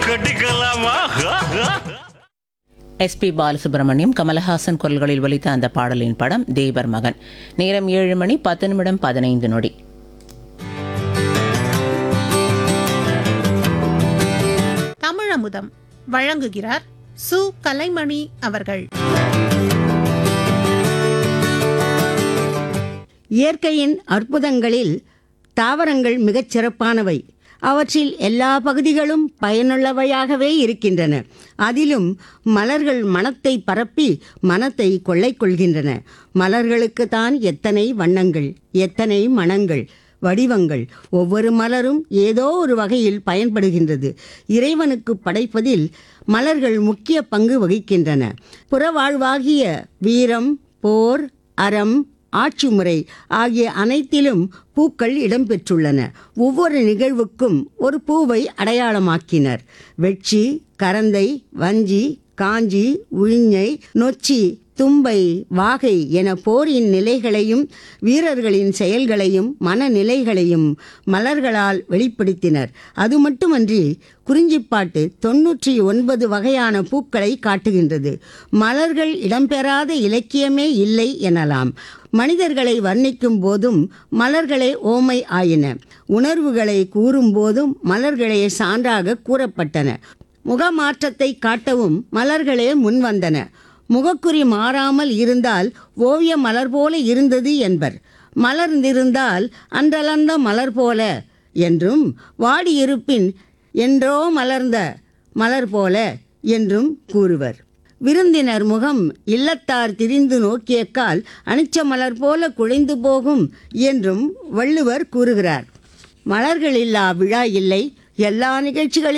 கட்டிக்கலாமா SP Balasubramaniam Kamal Haasan குரல்களில் ஒலித்த அந்த பாடலின் படம் தேவர் மகன் நேரம் ஏழு மணி பத்து நிமிடம் பதினைந்து நொடி தமிழமுதம் வழங்குகிறார் சு கலைமணி அவர்கள் இயற்கையின் அற்புதங்களில் தாவரங்கள் மிகச் சிறப்பானவை அவற்றில் எல்லா பகுதிகளும் பயனுள்ளவையாகவே இருக்கின்றன அதிலும் மலர்கள் மனத்தை பரப்பி மனத்தை கொள்ளை கொள்கின்றன மலர்களுக்கு தான் எத்தனை வண்ணங்கள் எத்தனை மணங்கள் வடிவங்கள் ஒவ்வொரு மலரும் ஏதோ ஒரு வகையில் பயன்படுகின்றது இறைவனுக்கு படைப்பதில் மலர்கள் முக்கிய பங்கு வகிக்கின்றன புறவாழ்வாகிய வீரம் போர் அறம் ஆட்சி முறை ஆகிய அனைத்திலும் பூக்கள் இடம்பெற்றுள்ளன ஒவ்வொரு நிகழ்வுக்கும் ஒரு பூவை அடையாளமாக்கினர் வெட்சி கரந்தை வஞ்சி காஞ்சி உழிஞை நொச்சி தும்பை வாகை என போரின் நிலைகளையும் வீரர்களின் செயல்களையும் மனநிலைகளையும் மலர்களால் வெளிப்படுத்தினர் அது மட்டுமன்றி குறிஞ்சிப்பாட்டு தொன்னூற்றி ஒன்பது வகையான பூக்களை காட்டுகின்றது மலர்கள் இடம்பெறாத இலக்கியமே இல்லை எனலாம் மனிதர்களை வர்ணிக்கும் போதும் மலர்களே ஓமை ஆயின உணர்வுகளை கூறும்போதும் மலர்களே சான்றாக கூறப்பட்டன முகமாற்றத்தை காட்டவும் மலர்களே முன்வந்தன முகக்குறி மாறாமல் இருந்தால் ஓவிய மலர் போல இருந்தது என்பர் மலர்ந்திருந்தால் அன்றலர்ந்த மலர் போல என்றும் வாடியிருப்பின் என்றோ மலர்ந்த மலர் போல என்றும் கூறுவர் விருந்தினர் முகம் இல்லத்தார் திரிந்து நோக்கியக்கால் அனிச்ச மலர் போல குழைந்து போகும் என்றும் வள்ளுவர் கூறுகிறார் மலர்கள் இல்லா விழா இல்லை எல்லா நிகழ்ச்சிகளிலும்